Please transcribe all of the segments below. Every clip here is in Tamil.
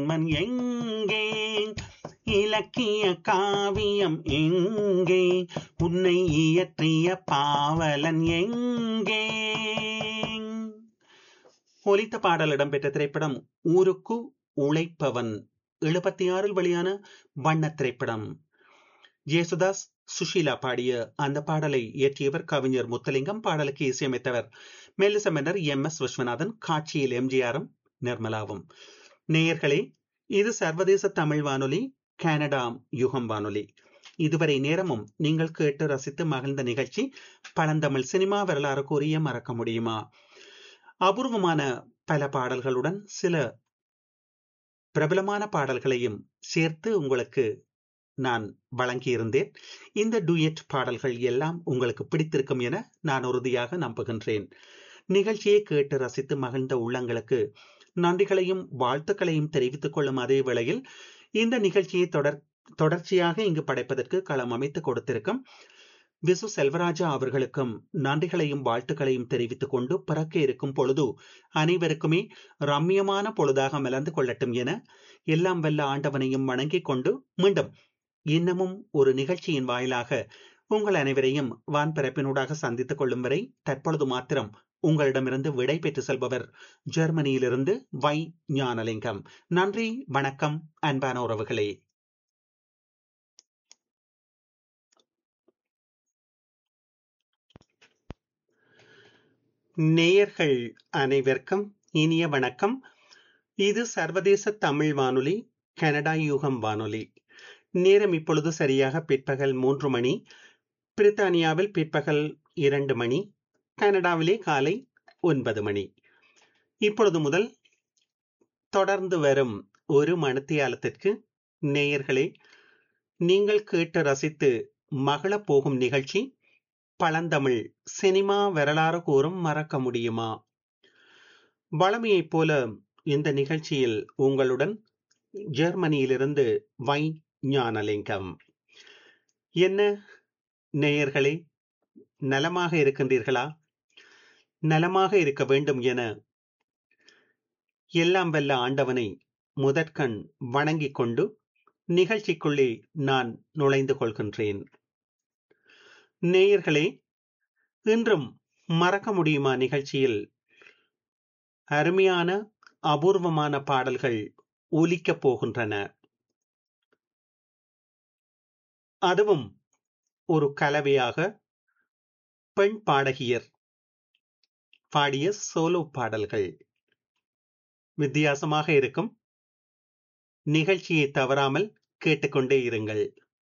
மன் எங்கே இலக்கிய காவியம் எங்கே உன்னை இயற்றிய பாவலன் எங்கே ஒலித்த பாடல் இடம்பெற்ற திரைப்படம் ஊருக்கு உழைப்பவன் எழுபத்தி ஆறில் வெளியான வண்ண திரைப்படம் ஜேசுதாஸ் சுஷீலா பாடிய அந்த பாடலை இயற்றியவர் கவிஞர் முத்தலிங்கம் பாடலுக்கு இசையமைத்தவர் மெல்லிசமென்னர் எம் எஸ் விஸ்வநாதன் காட்சியில் எம்ஜிஆரும் நிர்மலாவும் நேயர்களே இது சர்வதேச தமிழ் வானொலி கனடா யுகம் வானொலி இதுவரை நேரமும் நீங்கள் கேட்டு ரசித்து மகிழ்ந்த நிகழ்ச்சி பழந்தமிழ் சினிமா வரலாறு கூறிய மறக்க முடியுமா அபூர்வமான பல பாடல்களுடன் சில பிரபலமான பாடல்களையும் சேர்த்து உங்களுக்கு நான் வழங்கியிருந்தேன் இந்த டூயட் பாடல்கள் எல்லாம் உங்களுக்கு பிடித்திருக்கும் என நான் உறுதியாக நம்புகின்றேன் நிகழ்ச்சியை கேட்டு ரசித்து மகிழ்ந்த உள்ளங்களுக்கு நன்றிகளையும் வாழ்த்துக்களையும் தெரிவித்துக் கொள்ளும் அதே வேளையில் இந்த நிகழ்ச்சியை தொடர் தொடர்ச்சியாக இங்கு படைப்பதற்கு களம் அமைத்து கொடுத்திருக்கும் விசு செல்வராஜா அவர்களுக்கும் நன்றிகளையும் வாழ்த்துக்களையும் தெரிவித்துக் கொண்டு பிறக்க இருக்கும் பொழுது அனைவருக்குமே ரம்யமான பொழுதாக மலர்ந்து கொள்ளட்டும் என எல்லாம் வல்ல ஆண்டவனையும் வணங்கிக் கொண்டு மீண்டும் இன்னமும் ஒரு நிகழ்ச்சியின் வாயிலாக உங்கள் அனைவரையும் வான்பரப்பினூடாக சந்தித்துக் கொள்ளும் வரை தற்பொழுது மாத்திரம் உங்களிடமிருந்து விடை பெற்று செல்பவர் ஜெர்மனியிலிருந்து வை ஞானலிங்கம் நன்றி வணக்கம் அன்பான உறவுகளே நேயர்கள் அனைவருக்கும் இனிய வணக்கம் இது சர்வதேச தமிழ் வானொலி கனடா யூகம் வானொலி நேரம் இப்பொழுது சரியாக பிற்பகல் மூன்று மணி பிரித்தானியாவில் பிற்பகல் இரண்டு மணி கனடாவிலே காலை ஒன்பது மணி இப்பொழுது முதல் தொடர்ந்து வரும் ஒரு மணித்தியாலத்திற்கு நேயர்களே நீங்கள் கேட்டு ரசித்து மகள போகும் நிகழ்ச்சி பழந்தமிழ் சினிமா வரலாறு கூறும் மறக்க முடியுமா வளமையைப் போல இந்த நிகழ்ச்சியில் உங்களுடன் ஜெர்மனியிலிருந்து வை ஞானலிங்கம் என்ன நேயர்களே நலமாக இருக்கின்றீர்களா நலமாக இருக்க வேண்டும் என எல்லாம் வல்ல ஆண்டவனை முதற்கண் வணங்கிக் கொண்டு நிகழ்ச்சிக்குள்ளே நான் நுழைந்து கொள்கின்றேன் நேயர்களே இன்றும் மறக்க முடியுமா நிகழ்ச்சியில் அருமையான அபூர்வமான பாடல்கள் ஒலிக்கப் போகின்றன அதுவும் ஒரு கலவையாக பெண் பாடகியர் பாடிய சோலோ பாடல்கள் வித்தியாசமாக இருக்கும் நிகழ்ச்சியை தவறாமல் கேட்டுக்கொண்டே இருங்கள்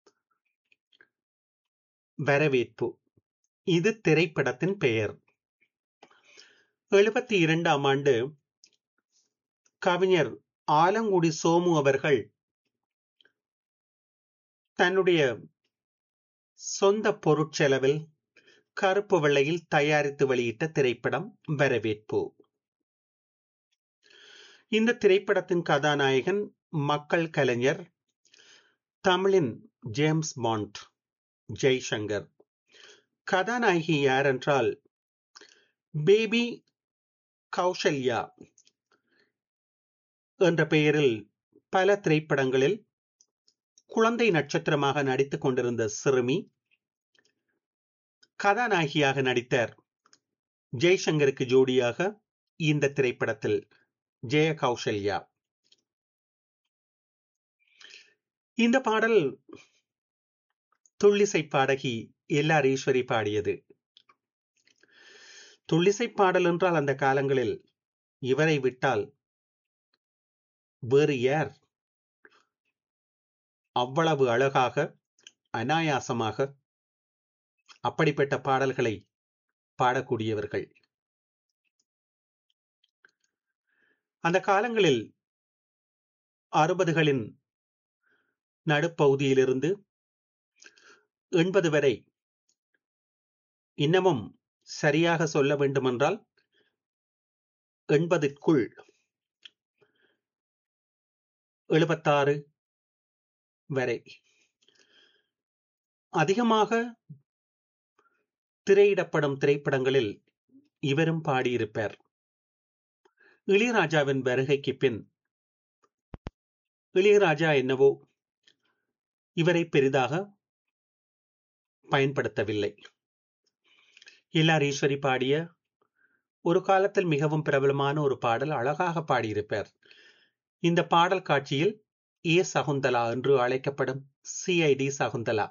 வரவேற்பு இது திரைப்படத்தின் பெயர் எழுபத்தி இரண்டாம் ஆண்டு கவிஞர் ஆலங்குடி சோமு அவர்கள் தன்னுடைய சொந்த பொருட்செலவில் கருப்பு வெள்ளையில் தயாரித்து வெளியிட்ட திரைப்படம் வரவேற்பு இந்த திரைப்படத்தின் கதாநாயகன் மக்கள் கலைஞர் தமிழின் ஜேம்ஸ் பாண்ட் ஜெய்சங்கர் கதாநாயகி யார் என்றால் பேபி கௌசல்யா என்ற பெயரில் பல திரைப்படங்களில் குழந்தை நட்சத்திரமாக நடித்துக் கொண்டிருந்த சிறுமி கதாநாயகியாக நடித்தார் ஜெய்சங்கருக்கு ஜோடியாக இந்த திரைப்படத்தில் ஜெய கௌசல்யா இந்த பாடல் துள்ளிசை பாடகி எல்லார் ஈஸ்வரி பாடியது துள்ளிசை பாடல் என்றால் அந்த காலங்களில் இவரை விட்டால் வேறு யார் அவ்வளவு அழகாக அனாயாசமாக அப்படிப்பட்ட பாடல்களை பாடக்கூடியவர்கள் அந்த காலங்களில் அறுபதுகளின் நடுப்பகுதியிலிருந்து எண்பது வரை இன்னமும் சரியாக சொல்ல வேண்டுமென்றால் எண்பதுக்குள் எழுபத்தாறு வரை அதிகமாக திரையிடப்படும் திரைப்படங்களில் இவரும் பாடியிருப்பார் இளையராஜாவின் வருகைக்கு பின் இளையராஜா என்னவோ இவரை பெரிதாக பயன்படுத்தவில்லை எல்லார் ஈஸ்வரி பாடிய ஒரு காலத்தில் மிகவும் பிரபலமான ஒரு பாடல் அழகாக பாடியிருப்பார் இந்த பாடல் காட்சியில் ஏ சகுந்தலா என்று அழைக்கப்படும் சிஐடி சகுந்தலா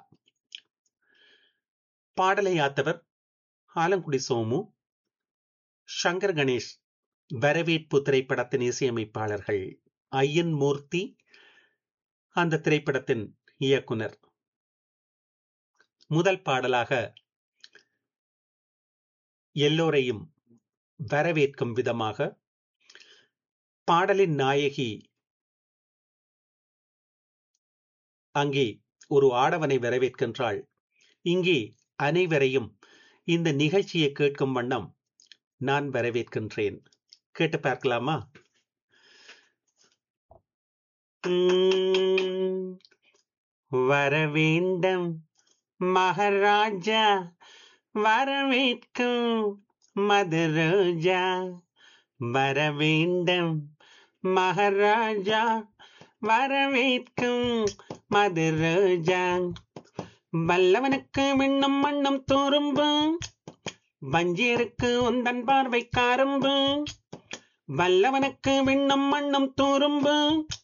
பாடலை ஆத்தவர் ஆலங்குடி சோமு சங்கர் கணேஷ் வரவேற்பு திரைப்படத்தின் இசையமைப்பாளர்கள் ஐயன் மூர்த்தி அந்த திரைப்படத்தின் இயக்குனர் முதல் பாடலாக எல்லோரையும் வரவேற்கும் விதமாக பாடலின் நாயகி அங்கே ஒரு ஆடவனை வரவேற்கின்றாள் இங்கே அனைவரையும் இந்த நிகழ்ச்சியை கேட்கும் வண்ணம் நான் வரவேற்கின்றேன் கேட்டு பார்க்கலாமா வரவேண்டும் மகாராஜா வரவேற்கும் மதுரோஜா வரவேண்டும் மகாராஜா வரவேற்கும் மதுரோஜா வல்லவனுக்கு விண்ணும் மண்ணும் தோறும்பு வஞ்சியருக்கு உந்தன் பார்வை காரும்பு வல்லவனுக்கு விண்ணும் மண்ணும் தூரும்பு